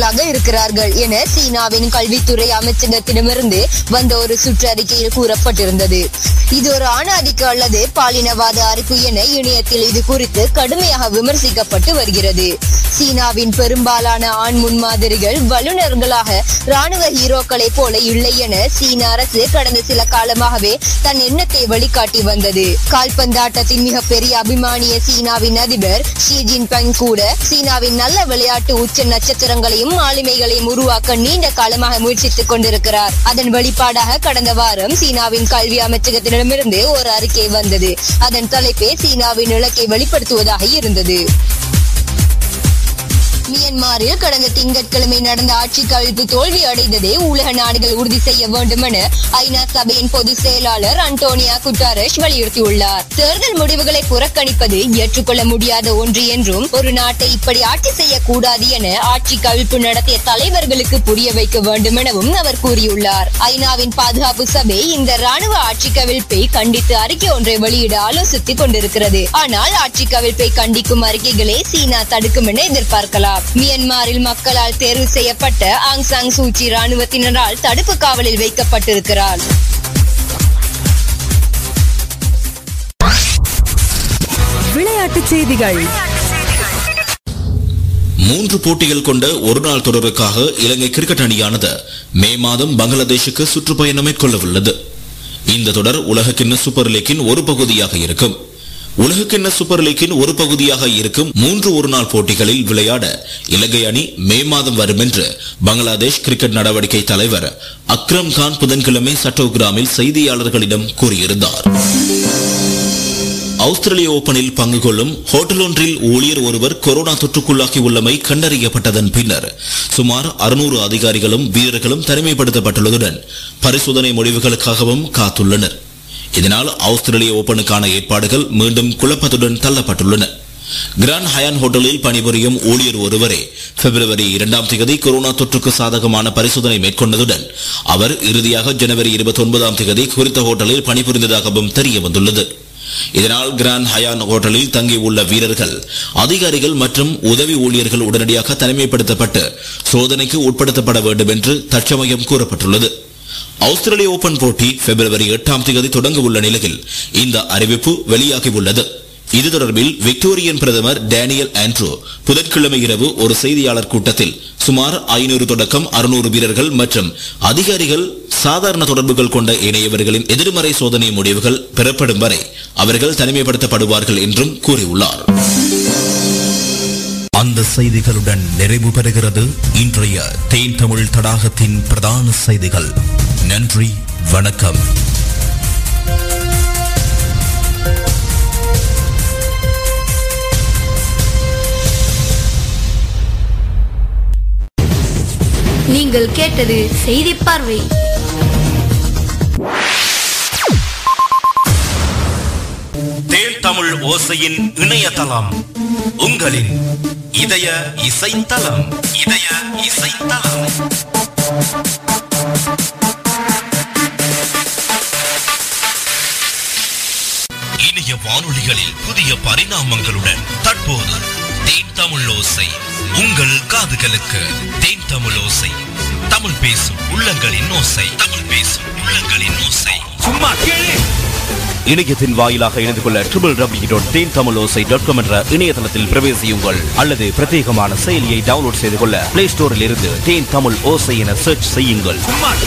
வல்லுநர்களாக இருக்கிறார்கள் என சீனாவின் கல்வித்துறை அமைச்சகத்திடமிருந்து வந்த ஒரு சுற்றறிக்கையில் கூறப்பட்டிருந்தது இது ஒரு ஆணாதிக்க அல்லது பாலினவாத அறிக்கை என இணையத்தில் இது குறித்து கடுமையாக விமர்சிக்கப்பட்டு வருகிறது சீனாவின் பெரும்பாலான ஆண் முன்மாதிரிகள் வல்லுநர்களாக ராணுவ ஹீரோக்களை போல இல்லை என சீன அரசு கடந்த சில காலமாகவே தன் எண்ணத்தை வழிகாட்டி வந்தது கால்பந்தாட்டத்தின் மிகப்பெரிய அபிமானிய சீனாவின் அதிபர் ஷி ஜின்பிங் கூட சீனாவின் நல்ல விளையாட்டு உச்ச நட்சத்திரங்களையும் ஆளுமைகளையும் உருவாக்க நீண்ட காலமாக முயற்சித்துக் கொண்டிருக்கிறார் அதன் வெளிப்பாடாக கடந்த வாரம் சீனாவின் கல்வி அமைச்சகத்திடமிருந்து ஒரு அறிக்கை வந்தது அதன் தலைப்பே சீனாவின் இலக்கை வெளிப்படுத்துவதாக இருந்தது மியன்மாரில் கடந்த திங்கட்கிழமை நடந்த ஆட்சி கவிழ்ப்பு தோல்வி அடைந்ததை உலக நாடுகள் உறுதி செய்ய வேண்டும் என ஐநா சபையின் பொதுச் செயலாளர் அன்டோனியா குட்டாரஸ் வலியுறுத்தியுள்ளார் தேர்தல் முடிவுகளை புறக்கணிப்பது ஏற்றுக்கொள்ள முடியாத ஒன்று என்றும் ஒரு நாட்டை இப்படி ஆட்சி செய்யக்கூடாது என ஆட்சி கவிழ்ப்பு நடத்திய தலைவர்களுக்கு புரிய வைக்க வேண்டும் எனவும் அவர் கூறியுள்ளார் ஐநாவின் பாதுகாப்பு சபை இந்த ராணுவ ஆட்சி கவிழ்ப்பை கண்டித்து அறிக்கை ஒன்றை வெளியிட ஆலோசித்துக் கொண்டிருக்கிறது ஆனால் ஆட்சி கவிழ்ப்பை கண்டிக்கும் அறிக்கைகளை சீனா தடுக்கும் என எதிர்பார்க்கலாம் மியன்மாரில் மக்களால் தேர்வு செய்யப்பட்ட ஆங் சாங் சூச்சி ராணுவத்தினரால் தடுப்பு காவலில் வைக்கப்பட்டிருக்கிறார் விளையாட்டுச் செய்திகள் மூன்று போட்டிகள் கொண்ட ஒருநாள் தொடருக்காக இலங்கை கிரிக்கெட் அணியானது மே மாதம் பங்களாதேஷுக்கு சுற்றுப்பயணம் மேற்கொள்ளவுள்ளது இந்த தொடர் உலகக்கிண்ண சூப்பர் லீக்கின் ஒரு பகுதியாக இருக்கும் உலகக்கிண்ண சூப்பர் லீக்கின் ஒரு பகுதியாக இருக்கும் மூன்று ஒருநாள் போட்டிகளில் விளையாட இலங்கை அணி மே மாதம் வரும் என்று பங்களாதேஷ் கிரிக்கெட் நடவடிக்கை தலைவர் அக்ரம் கான் புதன்கிழமை சட்டோகிராமில் செய்தியாளர்களிடம் கூறியிருந்தார் ஆஸ்திரேலிய ஓபனில் பங்கு கொள்ளும் ஹோட்டல் ஒன்றில் ஊழியர் ஒருவர் கொரோனா தொற்றுக்குள்ளாகி உள்ளமை கண்டறியப்பட்டதன் பின்னர் சுமார் அறுநூறு அதிகாரிகளும் வீரர்களும் தனிமைப்படுத்தப்பட்டுள்ளதுடன் பரிசோதனை முடிவுகளுக்காகவும் காத்துள்ளனர் இதனால் ஆஸ்திரேலிய ஓபனுக்கான ஏற்பாடுகள் மீண்டும் குழப்பத்துடன் தள்ளப்பட்டுள்ளன கிராண்ட் ஹயான் ஹோட்டலில் பணிபுரியும் ஊழியர் ஒருவரே பிப்ரவரி இரண்டாம் தேதி கொரோனா தொற்றுக்கு சாதகமான பரிசோதனை மேற்கொண்டதுடன் அவர் இறுதியாக ஜனவரி இருபத்தி ஒன்பதாம் தேதி குறித்த ஹோட்டலில் பணிபுரிந்ததாகவும் தெரிய வந்துள்ளது இதனால் கிராண்ட் ஹயான் ஹோட்டலில் தங்கியுள்ள வீரர்கள் அதிகாரிகள் மற்றும் உதவி ஊழியர்கள் உடனடியாக தனிமைப்படுத்தப்பட்டு சோதனைக்கு உட்படுத்தப்பட வேண்டும் என்று தற்சமயம் கூறப்பட்டுள்ளது ஆஸ்திரேலிய ஓபன் போட்டி பிப்ரவரி எட்டாம் தேதி தொடங்க உள்ள நிலையில் இந்த அறிவிப்பு வெளியாகியுள்ளது இது தொடர்பில் விக்டோரியன் பிரதமர் டேனியல் ஆண்ட்ரூ புதன்கிழமை இரவு ஒரு செய்தியாளர் கூட்டத்தில் சுமார் ஐநூறு தொடக்கம் அறுநூறு வீரர்கள் மற்றும் அதிகாரிகள் சாதாரண தொடர்புகள் கொண்ட இணையவர்களின் எதிர்மறை சோதனை முடிவுகள் பெறப்படும் வரை அவர்கள் தனிமைப்படுத்தப்படுவார்கள் என்றும் கூறியுள்ளார் அந்த செய்திகளுடன் நிறைவு பெறுகிறது இன்றைய தேன் தமிழ் தடாகத்தின் பிரதான செய்திகள் நன்றி வணக்கம் நீங்கள் கேட்டது செய்தி பார்வை தேன் தமிழ் ஓசையின் இணையதளம் உங்களின் இதய இசைத்தலம் இதய இசைத்தலம் இனிய வானொலிகளில் புதிய பரிணாமங்களுடன் தற்போது தேன் தமிழ் ஓசை உங்கள் காதுகளுக்கு தேன் தமிழ் ஓசை தமிழ் பேசும் உள்ளங்களின் ஓசை தமிழ் பேசும் உள்ளங்களின் ஓசை சும்மா கேளு இணையத்தின் வாயிலாக இணைந்து கொள்ள triple W dot Then Tamil Osai dot com என்ற இணையதளத்தில் பிரவேசியுங்கள் அல்லது பிரத்யேகமான செயலியை டவுன்லோட் செய்து கொள்ள பிளே ஸ்டோரில் இருந்து தேன் தமிழ் ஓசை என சர்ச் செய்யுங்கள்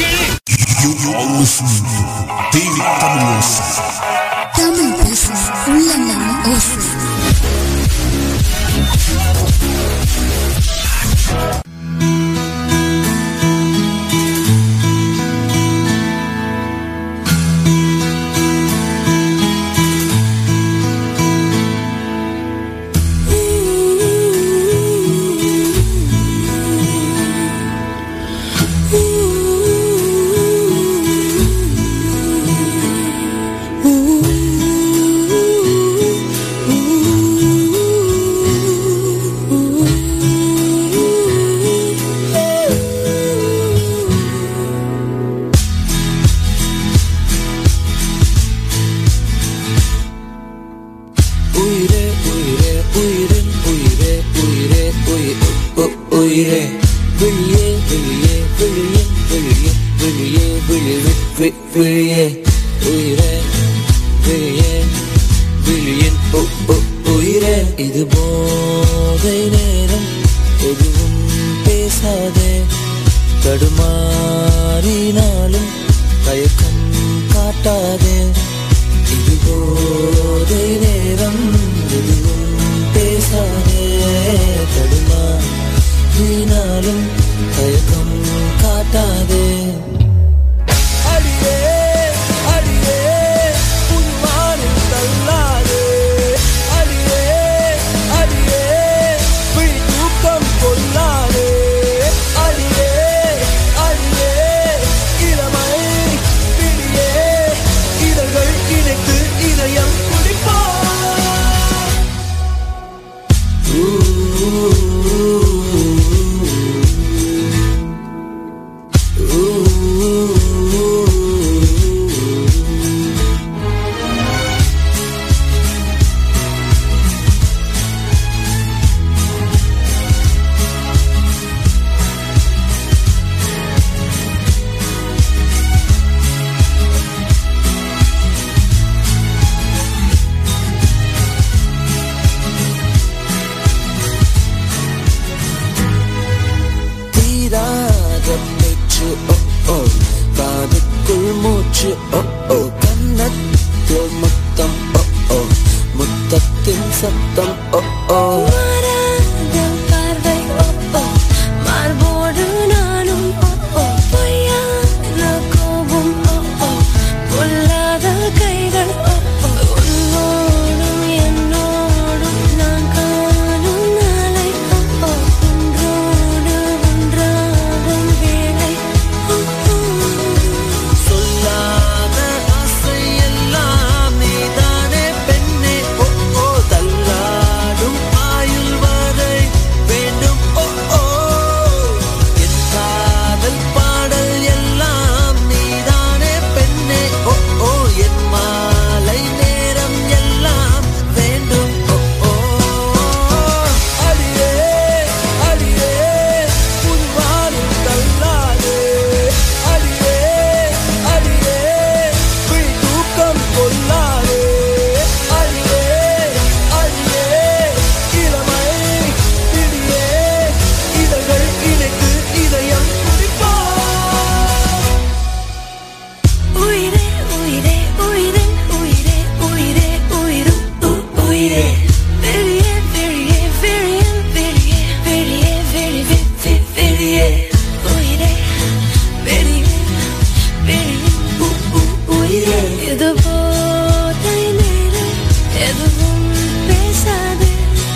தமிழ் பேசும் உள்ளங்களின் ஓசை விழியே விழியே விழியே விழியே விழியே விழி வி- விழியே உயிரே விழியே விழியின் உ- உ- உயிரே இது போதை நேரம் எதுவும் பேசாதே தடுமாறினாலும் தயக்கம் காட்டாதே இது போதை நேரம் எதுவும் பேசாதே தடுமாறினாலும் தயக்கம் காட்டாதே அடியே அடியே உன்மானில் தள்ளாதே அடியே அடியே விழி தூக்கம் கொள்ளாதே அடியே அடியே இளமை பிடியே இதழ்கள் இணைத்து இதயம் குடிப்பா தீராத பேச்சு ஓ ஓ காதுக்குள் மூச்சு ஓ ஓ கன்னத்தில் முத்தம் ஓ ஓ முத்தத்தின் சத்தம் ஓ ஓ மாறாத பார்வை ஓ ஓ மார்போடு நானும் ஓ ஓ பொய்யான கோபம் ஓ ஓ பொல்லாத கைகள் ஓ ஓ உன்னோடும் என்னோடும் நான் காணும் நாளை ஓ ஓ ஒன்றோடு ஒன்றாகும் வேளை ஓ ஓ சொல்லாத ஆசை எல்லாம் நீதானே பெண்ணே ஓ ஓ தள்ளாடும் ஆயுள் வரை வேண்டும் ஓ ஓ என் காதல் பாடல் எல்லாம் நீதானே பெண்ணே ஓ ஓ என் மாலை நேரம் எல்லாம் வேண்டும் ஓ ஓ அடியே அடியே உன்வானில் தள்ளாதே அடியே அடியே விழி தூக்கம் கொள்ளாதே அடியே அடியே இளமை பிடியே இதழ்கள் இணைத்து இதயம் குடிப்பா உயிரே உயிரே உயிரே உயிரே உயிரே உயிரும் உ- உயிரே வெளியே வெளியே வெளியே வெளியே வெளியே வெளி வெ- வெ- வெளியே உயிரே வெளியே வெளியே உ- உ- உயிரே இது போதை நேரம் எதுவும் பேசாதே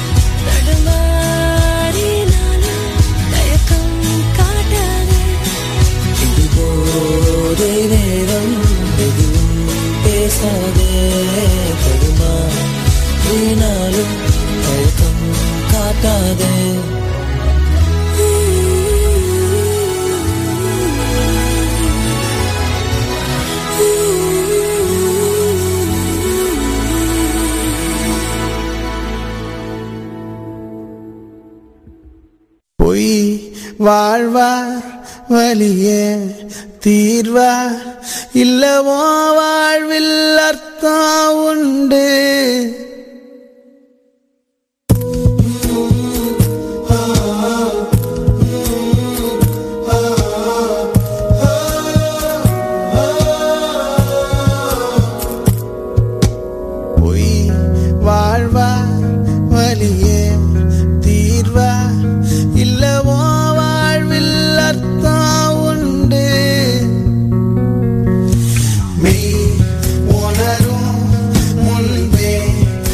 தடுமாறினாலும் தயக்கம் காட்டாதே இது போதை நேரம் எதுவும் பேசாதே தருமா வீணாலும் தயக்கம் காட்டாதே பொய் வாழ்வார் வலியே தீர்வார் இல்லவோ வாழ்வில் அர்த்தம் உண்டு பொய் வாழ்வார் வலியே தீர்வார் இல்லவோ வாழ்வில் அர்த்தம் உண்டு மெய் உணரும் முன்பே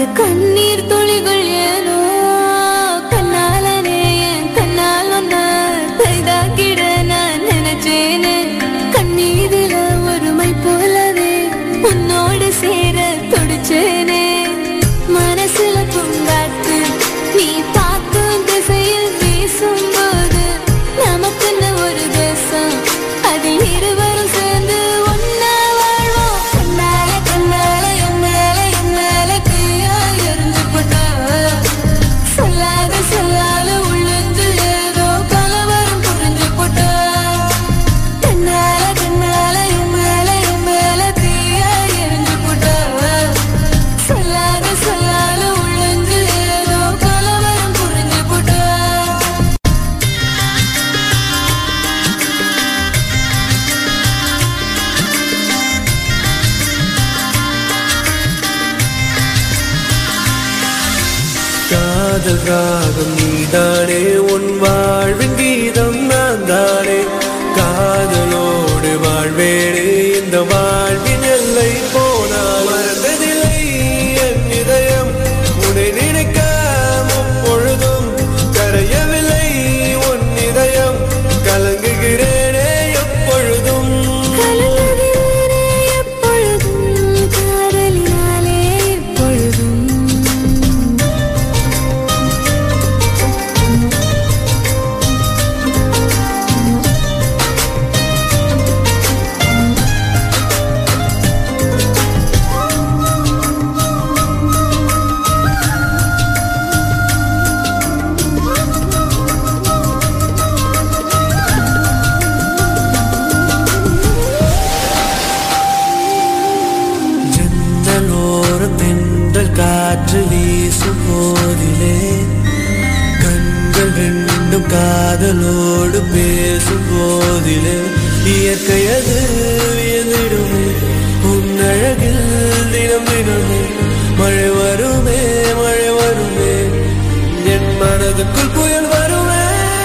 கண்ணீர் துளிகள் ஏனோ கண்ணாலனே என் கண்ணால் ஒன்ன கைதாக்கிட நான் நினைச்சேனே கண்ணீதில ஒருமை போலவே உன்னோடு சேர துடிச்சேனே மனசுல பூங்காத்து நீ பார்க்கும் திசையில் வீசும்போது நமக்குன்னு ஒரு தேசம் அதில் இருவரும் சேர்ந்து ஒன்னா வாழ்வோம் கண்ணால கண்ணால என் மேல என் மேல தீயா எரிஞ்சு போட்டா சொல்லாத சொல்லாத உள்ளுந்து ஏதோ கலவரம் புரிஞ்சு போட்டா கண்ணால கண்ணால என் மேல என் மேல தீயா எரிஞ்சு போட்டா சொல்லாத சொல்லாத உள்ளுந்து ஏதோ கலவரம் புரிஞ்சு போட்டா காதல் ராகம் நீதானே உன் வாழ்வின் கீதம் நான் தானே காதலோடு வாழ்வேனே இந்த வாழ்வின் எல்லை போனால் மறந்ததில்லை என் இதயம் உன்னை நினைக்க முப்பொழுதும் கரையவில்லை உன் இதயம் கலங்குகிறேனே எப்பொழுதும் கலங்குகிறேனே எப்பொழுதும் காதலினாலே எப்பொழுதும் ஜன்னலோரம் தென்றல் காற்று வீசும் போதிலே கண்கள் ரெண்டும் காதலோடு பேசும் போதிலே இயற்கையது வியந்திடுமே உன் அழகில் தினம் தினமே மழை வருமே மழை வருமே என் மனதுக்குள் புயல் வருமே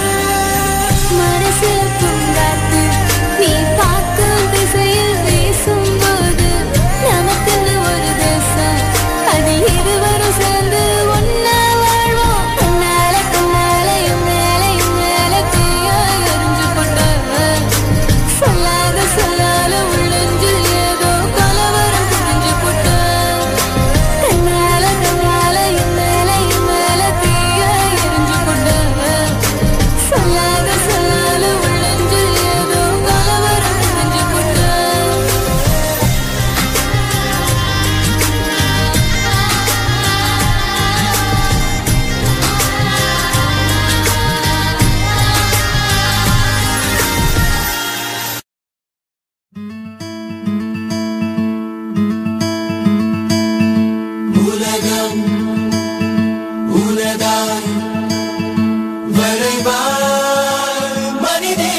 மனசுல பூங்காத்து நீ பார்க்கும் திசையில் வீசும்போது நமக்குன்னு ஒரு தேசம் அதில் இருவரும் சேர்ந்து ஒன்னா வாழ்வோம் கண்ணால கண்ணால என் மேல என் மேல தீயா எரிஞ்சு போட்டா சொல்லாத சொல்லாத உள்ளுஞ்சு ஏதோ கலவரம் புரிஞ்சு போட்டா கண்ணால கண்ணால என் மேல என் மேல தீயா எரிஞ்சு போட்டா சொல்லாத சொல்லாத உள்ளுஞ்சு ஏதோ கலவரம் புரிஞ்சு போட்டா உலகம் உலகாய் வரைவாய் மனிதே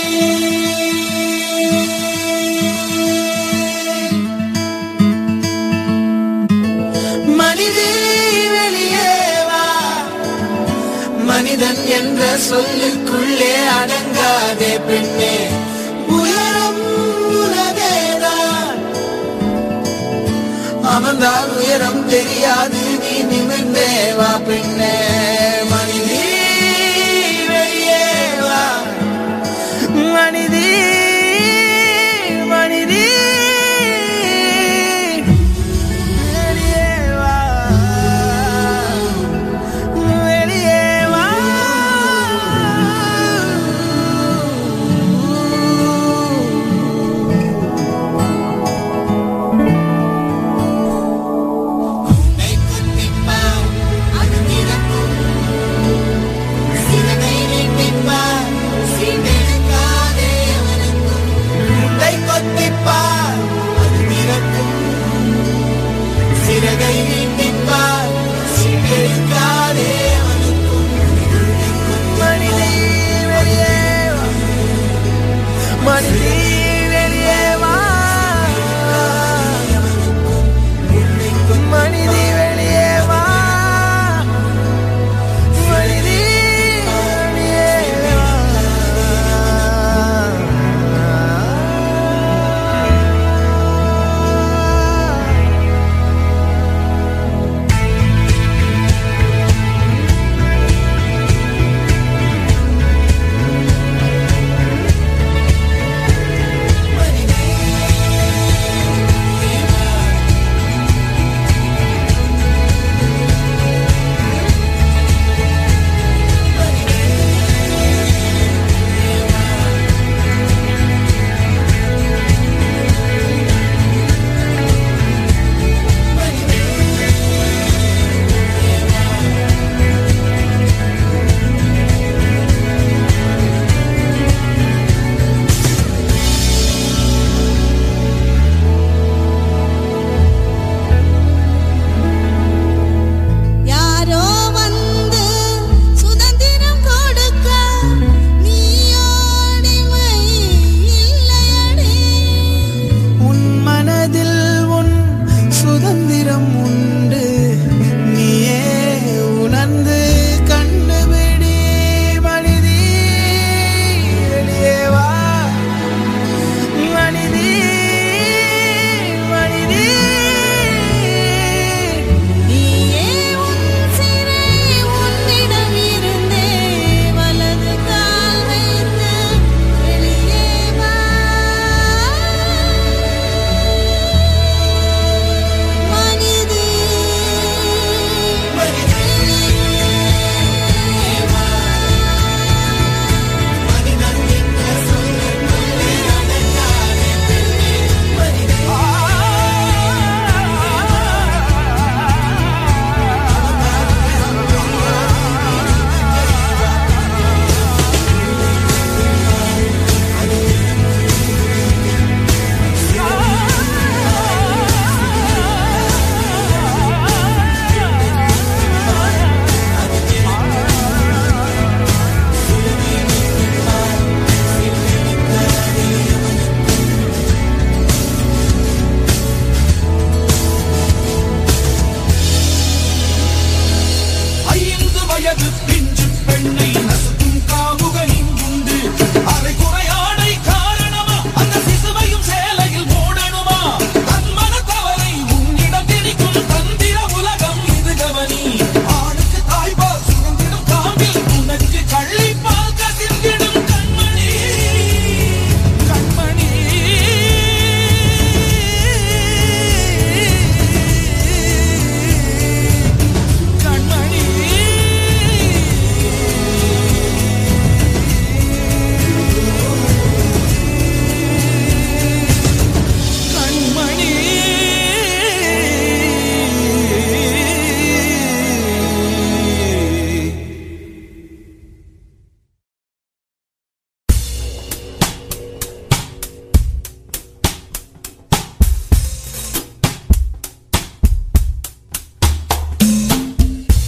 மனிதே வெளியே வா மனிதன் என்ற சொல்லுக்குள்ளே அடங்காதே பெண்ணே உயரம் உலகேதான் அமர்ந்தால் உயரம் தெரியாது நீ நிமிர்ந்தே வா பெண்ணே மனிதே வெளியே வா மனிதே மனிதே வெளியே வா வெளியே வா உன்னை குத்திப்பார் அது நிரப்பும்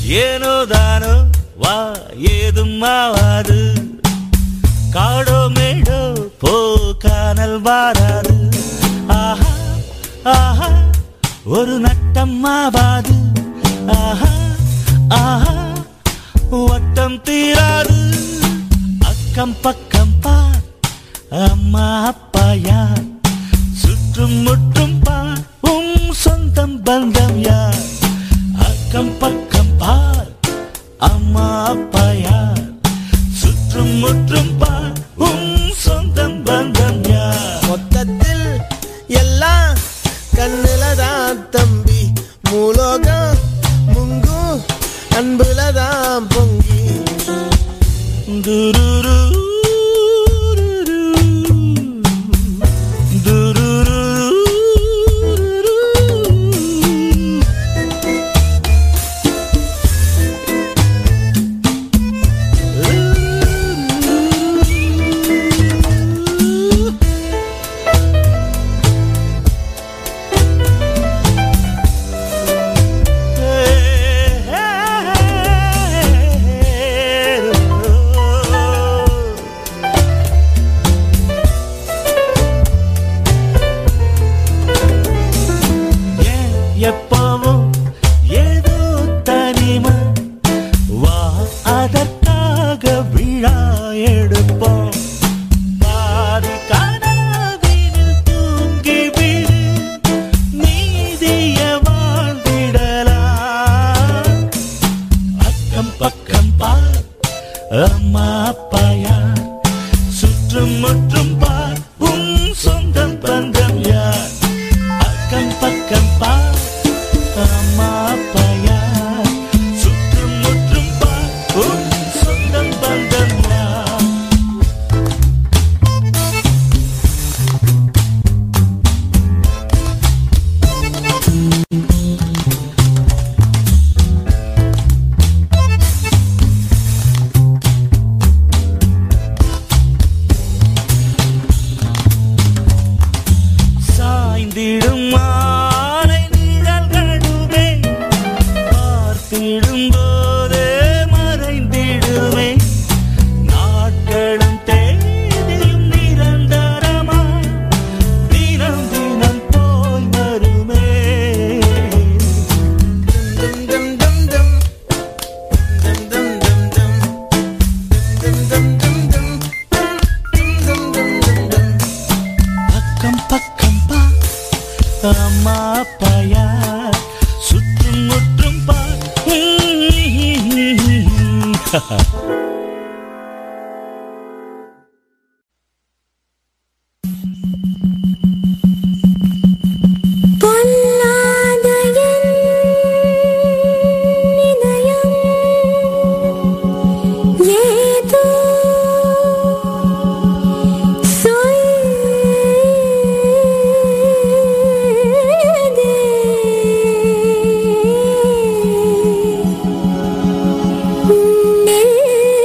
ஏனோ தானோ வா ஏதும் ஆவாது காடோ மேடோ போ காணல் வாராது ஆஹா ஆஹா ஒரு நட்டம் ஆவாது ஆஹா ஆஹா வட்டம் தீராது அக்கம் பக்கம் பார் அம்மா அப்பா யார் சுற்றும் முற்றும் பார் உம் சொந்தம் பந்தம் யார் அக்கம் பக்கம் பார் அம்மா அப்பா யார் சுற்றும் முற்றும் பார் உம் சொந்தம் பந்தம் யார் மொத்தத்தில் எல்லாம் கண்ணுல தான் தம்பி மூலோகம் முங்கும் அன்புல தான் பொங்கி துருரு ஏன் எப்பவும் ஏதோ தனிமை வா அதற்காக விழா எடுப்போம் பாதி கனவினில் தூங்கி விடு நீதிய வாழ்ந்திடலாம் அக்கம் பக்கம் பார் அம்மா அப்பா யார் சுற்றும் முற்றும் பார் உன் சொந்தம் பந்தம் யார் அக்கம் பக்கம் பார் அம்மா அப்பா யார் சுற்றும் முற்றும் பார் உன் சொந்தம் பந்தம் யார் சாய்ந்திடும் மாலை நிழல்களுமே பார்த்திடும் போதே மறைந்திடுமே நாட்களும் தேதியும் நிரந்தரமா தினம் தினம் போய் வருமே டும் டும் டும் டும் டும் டும் டும் டும் டும் டும் டும் டும் டும் டும் டும் பக்கம் பக்கம் பா அம்மா அப்பா யார் சுற்றும் முற்றும் பார் பொல்லாத என் இதயம் ஏதோ சொல்லுதே. நெஞ்சம்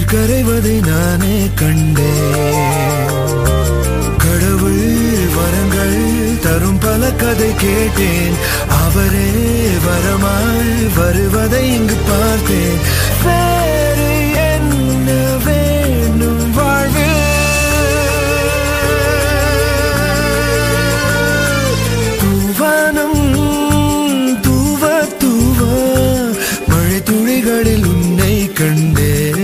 கரைவதை நானே கண்டேன் கடவுள் வரங்கள் தரும் பல கதை கேட்டேன் அவரே வரமாய் வருவதை இங்கு பார்த்தேன் வேறு என்ன வேண்டும் வாழ்வில் தூவானம் தூவ தூவ மழை துளிகளில் உன்னை கண்டேன்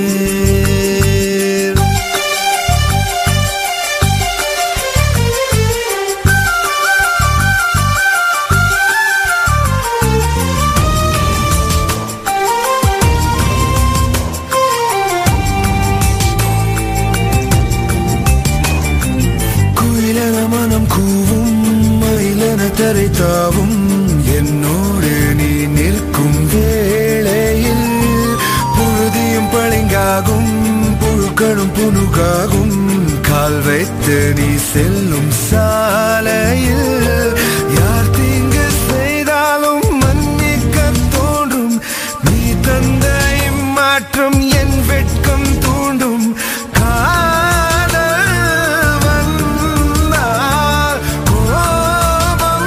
குயிலென மனம் கூவும் மயிலென தரை தாவும் என்னோடு நீ நிற்கும் வேளையில் புழுதியும் பளிங்காகும் புழுக்களும் புனுகாகும் கால் வைத்து நீ செல்லும் சாலையில் யார் தீங்கு செய்தாலும் மன்னிக்க தோன்றும் நீ தந்த இம்மாற்றம் என் வெட்கம் தூண்டும் காதல் வந்தால் கோபம்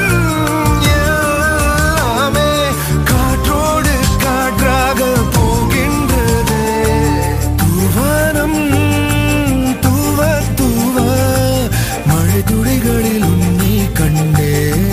எல்லாமே காற்றோடு காற்றாக போகின்றது தூவானம் தூவ தூவ மழை துளிகளில் உன்னை கண்டேன்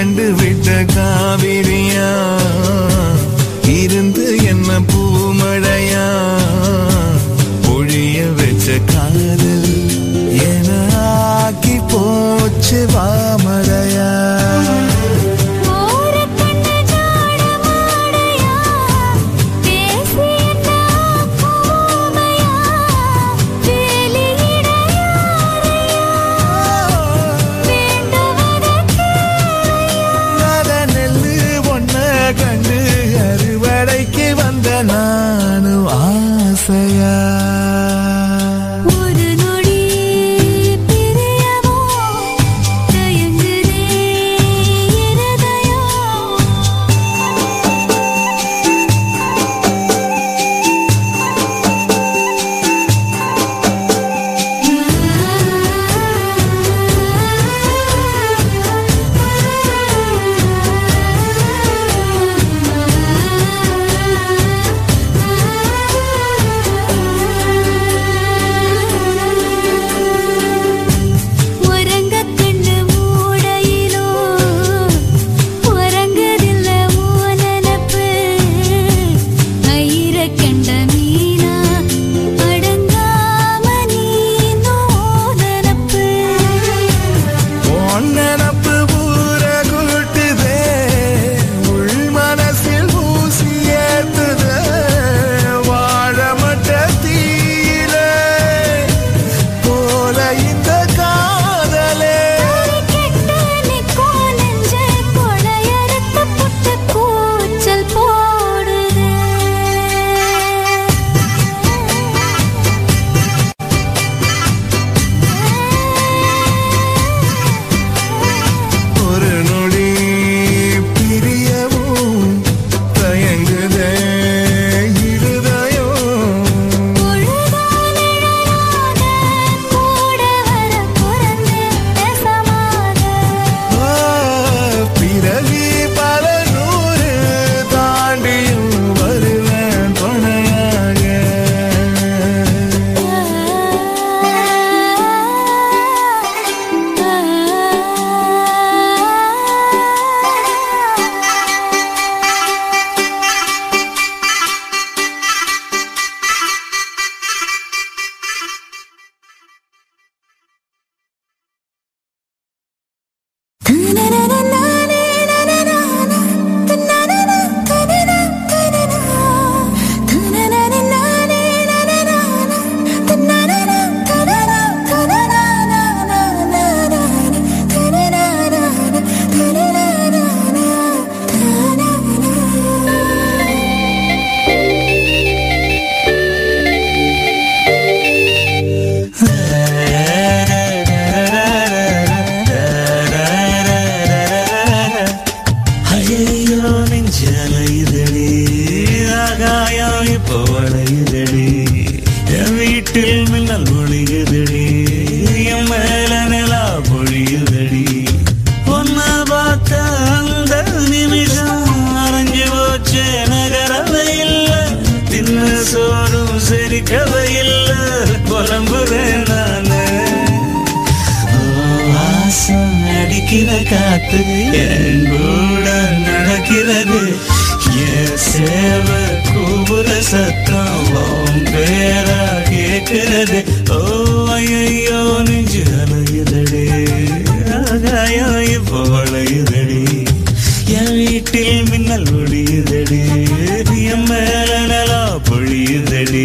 கண்டு விட்ட காவிரியா இருந்து என்ன பூமழையா பொழிய வச்ச காதல் என ஆக்கி போச்சு வாமழையா நத நெல்லு ஒன்ன கண்டு அறுவடைக்கு வந்த நானும் ஆசையா ஒரு நொடி பிரியவோ தயங்குதே இருதயம் உறங்க கண்ணு மூடையிலோ உறங்குதில்ல உன் நினப்பு ஐர கண்ட மீனா அடங்காம நீனோ நினப்பு உன் நினப்பு ஊர கூட்டுதே உள் மனசில் ஊசி ஏத்துதே வாழ மட்ட தீயில போல இந்த காதலே கெட்டு நிக்கோ நெஞ்ச கொடையறுத்து புட்டு கூச்சல் போடுதே ஒரு நொடி பிரியவும் தயங்குதே இருதயம் கூட வர பிறந்தேன் நெசமாக ஆ, பிறவி பல நூறு தாண்டியும் வருவேன் துணையாக ஐயோ நெஞ்சலையுதடி ஆகாயம் இப்போ வளையுதடி என் வீட்டில் மின்னல் ஒளியுதடி என் மேல நிலா பொழியுதடி ஒன்ன பார்த்த அந்த நிமிஷம் அரைஞ்சு போச்சு நகரவை இல்ல தின்ன சோறும் செரிக்கவை இல்ல புலம்புறேன் நானு வாசம் அடிக்கிற காத்து என் கூட நடக்கிறது என் சேவ கூபுர சத்தம் உன் பேரா கேட்கிறது ஓ ஐயோ நெஞ்சு அலையுதடி ஆகாயம் இப்போ வளையுதடி என் வீட்டில் மின்னல் ஒடியுதடி என் மேல நலா பொழியுதடி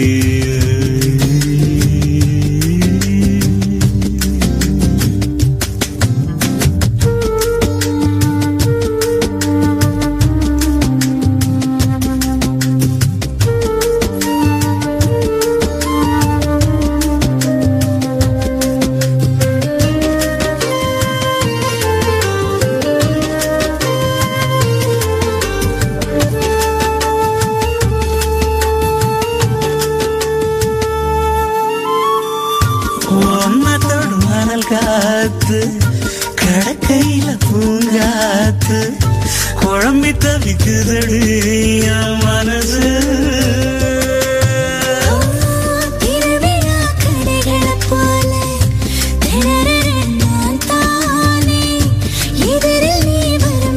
ஒன்னத்தோடு மணல் காத்து கடக்கையில பூங்காத்து குழம்பி தவிக்குதடி என் மனசு திருவிழா கடைகளைப் போல திணறுறேன் நான் தானே. எதிரில் நீ வரும்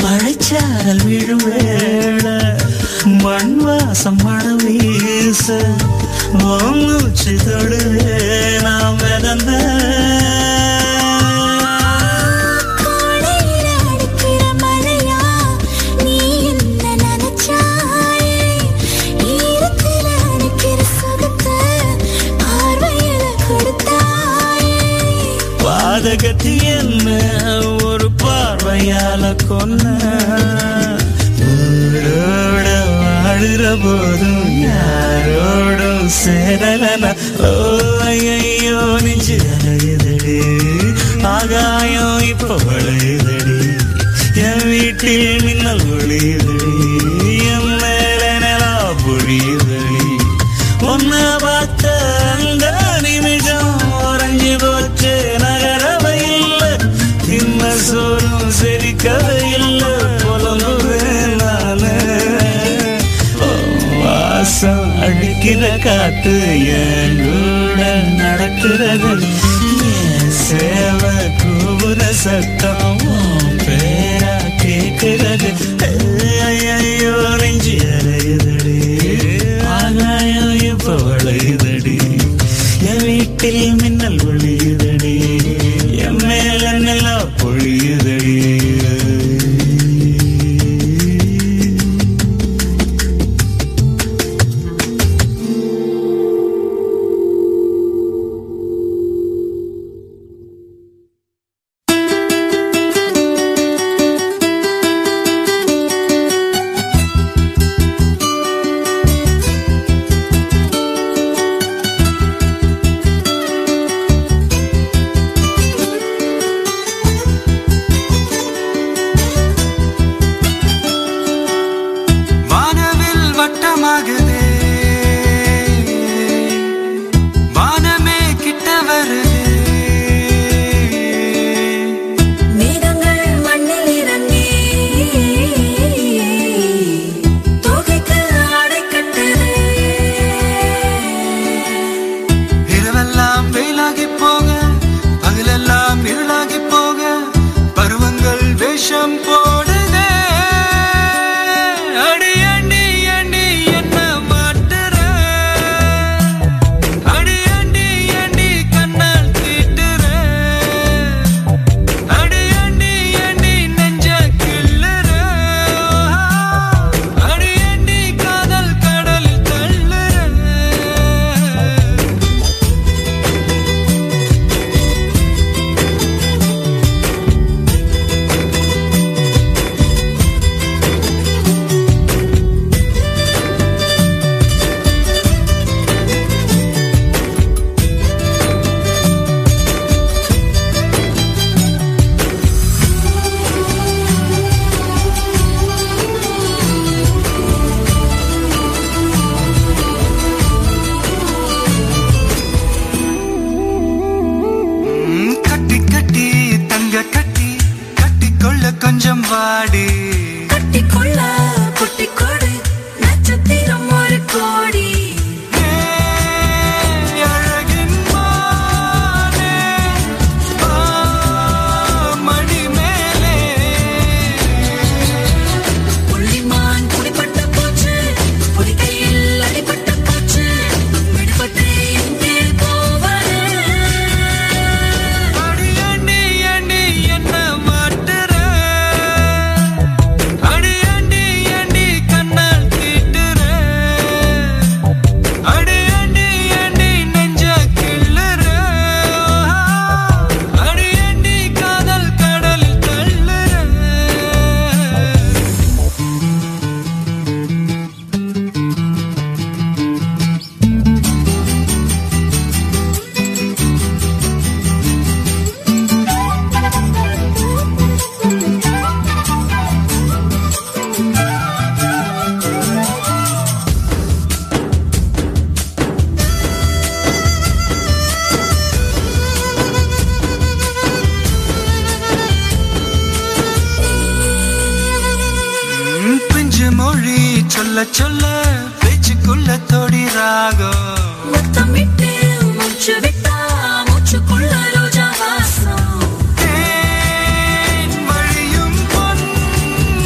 மழைச்சாரல் விழும் வேளை மண் வாசம் மழை வீச உன் மூச்சு தொடுவே நாம் மிதந்த காலையில அடிக்கிற மழையா நீ என்ன நினைச்சாயே ஈரத்துல அடிக்கிற சுகத்தை பார்வையில கொடுத்தாயே பாதகத்தி என்ன ஒரு பார்வையால கொன்ன ஊரோட வாழுற போதும் யாரோடும் சேரலன ஓ ஐயோ நெஞ்சு அலையுதடி ஆகாயம் இப்ப வளையுதடி என் வீட்டில் மின்னல் ஒளியுதடி என் மேல நிலா பொழியுதடி உன்னை பார்த்த அந்த நிமிஷம் உறைஞ்சு போச்சு நகரவை இல்லை தின்ன சோறும் செரிக்கவை இல்லை புலம்புவேன் நானு ஓ, வாசம் அடிக்கிற காத்து என் கூட நடக்கிறது என் சேவை கூவுற சத்தம் உன் பேரா கேட்கிறது ஐயோ நெஞ்சு அறையுதடி ஆகாயம் இப்ப வளையுதடி என் வீட்டில் மின்னல் ஒளியுதடி என் மேல நிலா பொழியுதடி வானவில் வட்டமாகுதே வானமே கிட்ட வருதே மேகங்கள் மண்ணில் இறங்கி தோகைக்கு ஆடை கட்டுது இரவெல்லாம் வெயிலாகி போக பகலெல்லாம் இருளாகி போக பருவங்கள் வேஷம் போடுதே அடி அண்டி அண்டி என்ன மாட்டுற அடி அண்டி அண்டி கண்ணால் தீட்டுற அடி அண்டி அண்டி நெஞ்ச கிள்ளுற அடி அண்டி காதல் கடல் தள்ளுற ம், கட்டி கட்டி தங்க கட்டி கட்டி கொள்ள கொஞ்சம் வாடி கட்டிக்கொள்ள குட்டி கொடு நட்சத்திரம் ஒரு கோடி அழகின் மானே, ஆ, மணி மேலே புள்ளிமான் குடிப்பட்ட போச்சு புலிகையில் அடிபட்ட போச்சு விடுபட்டு எங்கே போவது அடி அண்டி அண்டி என்ன மாட்டுற அடி அண்டி அண்டி கண்ணால் தீட்டுற அடி அண்டி அண்டி நெஞ்ச கிள்ளுற அடி அண்டி காதல் கடல் தள்ளுற ம், பிஞ்சு மொழி சொல்ல சொல்ல பேச்சுக்குள்ள தொடி ராகம் முத்தமிட்டு மூச்சு விட்டா மூச்சுக்குள்ள ரோஜா வாசம் தேன் வழியும் பொன்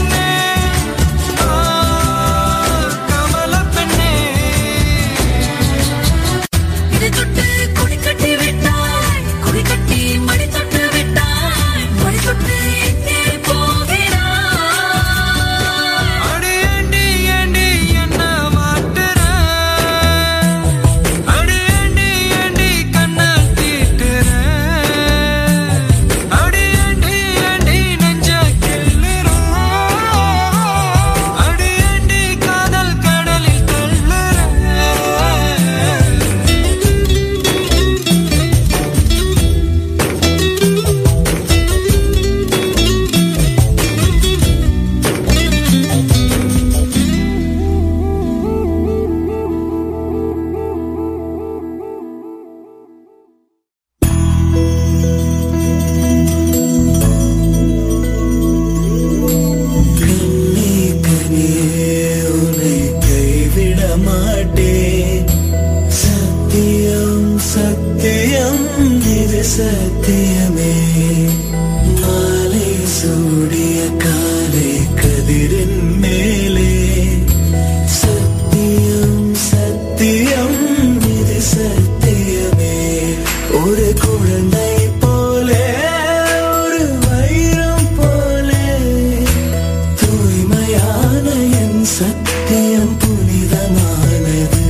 சத்தியம் புனிதமானது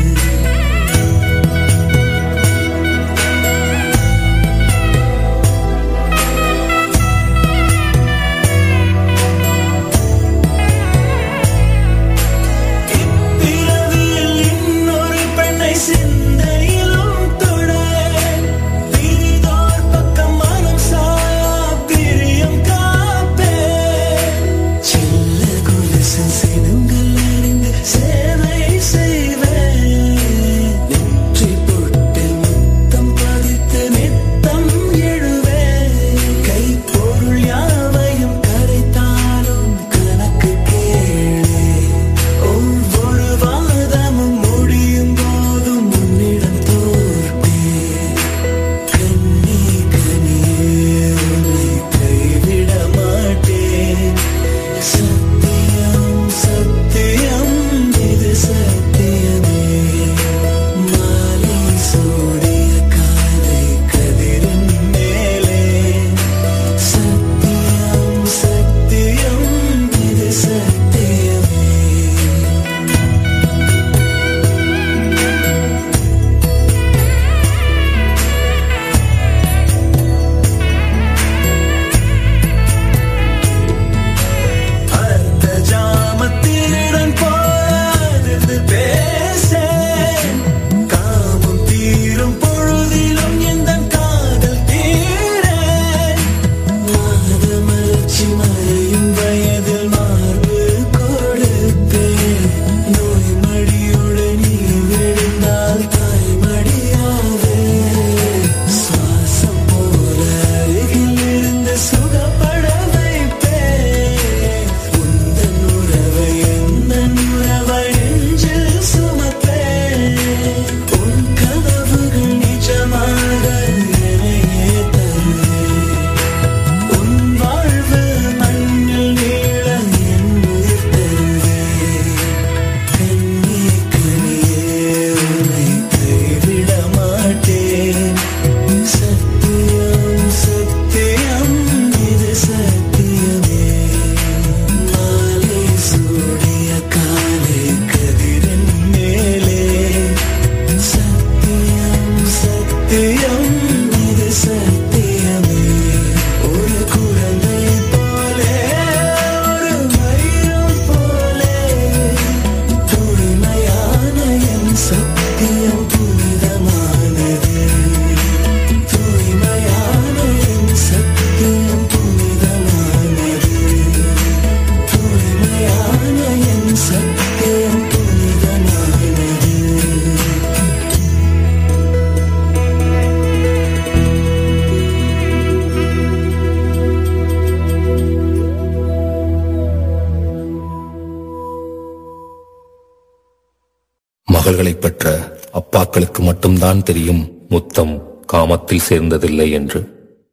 பிறவியில் இன்னொரு பெண்ணை சிந்தையிலும் தொட பிரிதோர் பக்கம் மனம் சாயா பிரியம் காப்பே சில்ல குலசு சினுங்கள் அறிந்து சேவை செய்வேன் நெற்றி பொட்டில் முத்தம் பதித்து நித்தம் எழுவேன் கைப்பொருள் யாவையும் கரைத்தாலும் கணக்கு கேளே ஒவ்வொரு வாதமும் முடியும் போதும் உன்னிடம் தோற்பேன் கண்ணி கனியே உன்னை கைவிட மாட்டேன் சத்தியம் சத்தியம் இது சத்தியமே மாலை சூடிய காலை கதிரின் மேலே சத்தியம் சத்தியம் இது சத்தியமே அர்த்த ஜாமத்தினுடன் போதிருந்து பேச காமம் தீரும் பொழுதிலும் எந்த காதல் தீர மாதமலர்ச்சி மறையும் வயதில் மார்பு கொடுப்பேன் நோய் மடியுடன் நீ விழுந்தால் தாய் மடியாவே சுவாசம் போல அருகில் இருந்து சுகப்பட வைப்பேன் உந்தன் உறவை எந்தன் உறவை நெஞ்சில் சுமப்பேன் உன் கனவுகள் நிஜமாக என்னையே தருவேன் உன் வாழ்வு மண்ணில் நீள என் உயிர் தருவேன் கண்ணே கனியே உன்னை கைவிட மாட்டேன் சத்தியம் சத்தியம் இது சத்தியமே மாலை சூடிய காலை கதிரின் மேலே சத்தியம் சத்தியம் இது சத்தியமே ஒரு குழந்தை போலே ஒரு மரியம் போலே தூய்மையான என் சத்தியம் புனிதமானது தூய்மையான என் சத்தியம் புனிதமானது தூய்மையான என் சத்தியம் புனிதமானது மகள்களைப் பெற்ற அப்பாக்களுக்கு மட்டும்தான் தெரியும் முத்தம் காமத்தில் சேர்ந்ததில்லை என்று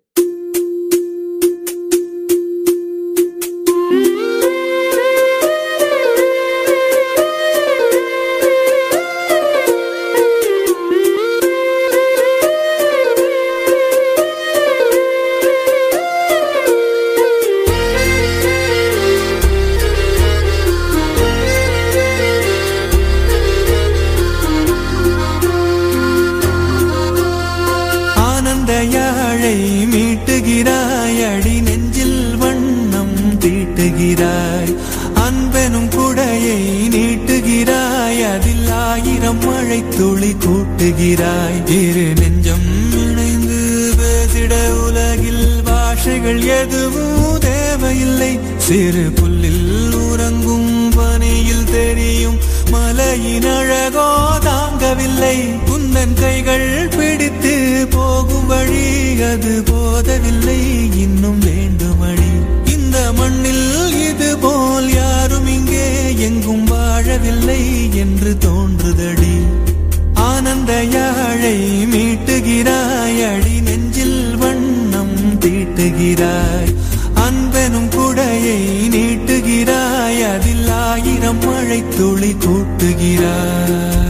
ஆனந்த யாழை மீட்டுகிறாய் அடி நெஞ்சில் வண்ணம் தீட்டுகிறாய் அன்பெனும் குடையை நீட்டுகிறாய் அதில் ஆயிரம் மழை துளி கூட்டுகிறாய் இரு நெஞ்சம் இணைந்து பேசிட உலகில் பாஷைகள் எதுவும் தேவையில்லை சிறு புல்லில் உறங்கும் பனியில் தெரியும் மலையின் அழகோ தாங்கவில்லை குந்தன் கைகள் பிடித்து போகும் வழி அது போதவில்லை இன்னும் வேண்டுமடி இந்த மண்ணில் இது போல் யாரும் இங்கே எங்கும் வாழவில்லை என்று தோன்றுதடி ஆனந்த யாழை மீட்டுகிறாய் அடி நெஞ்சில் வண்ணம் தீட்டுகிறாய் அன்பெனும் குடையை நீட்டுகிறாய் அதில் ஆயிரம் மழை துளி கூட்டுகிறாய்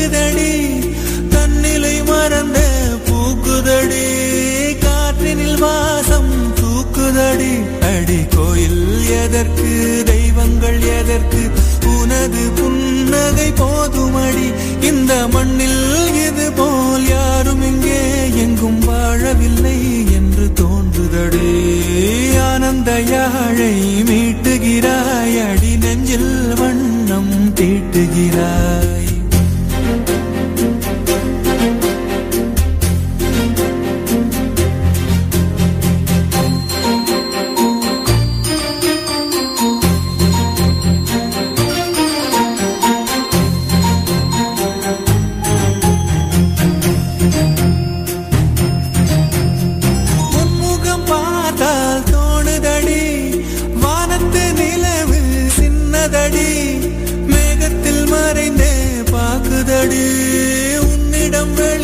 மயங்குதடி தன்னிலை மறந்த பூக்குதடி காற்றினில் வாசம் தூக்குதடி அடி கோயில் எதற்கு தெய்வங்கள் எதற்கு உனது புன்னகை போதுமடி இந்த மண்ணில் இது போல் யாரும் இங்கே எங்கும் வாழவில்லை என்று தோன்றுதடி ஆனந்த யாழை மீட்டுகிறாய் அடி நெஞ்சில் வண்ணம் தீட்டுகிறாய்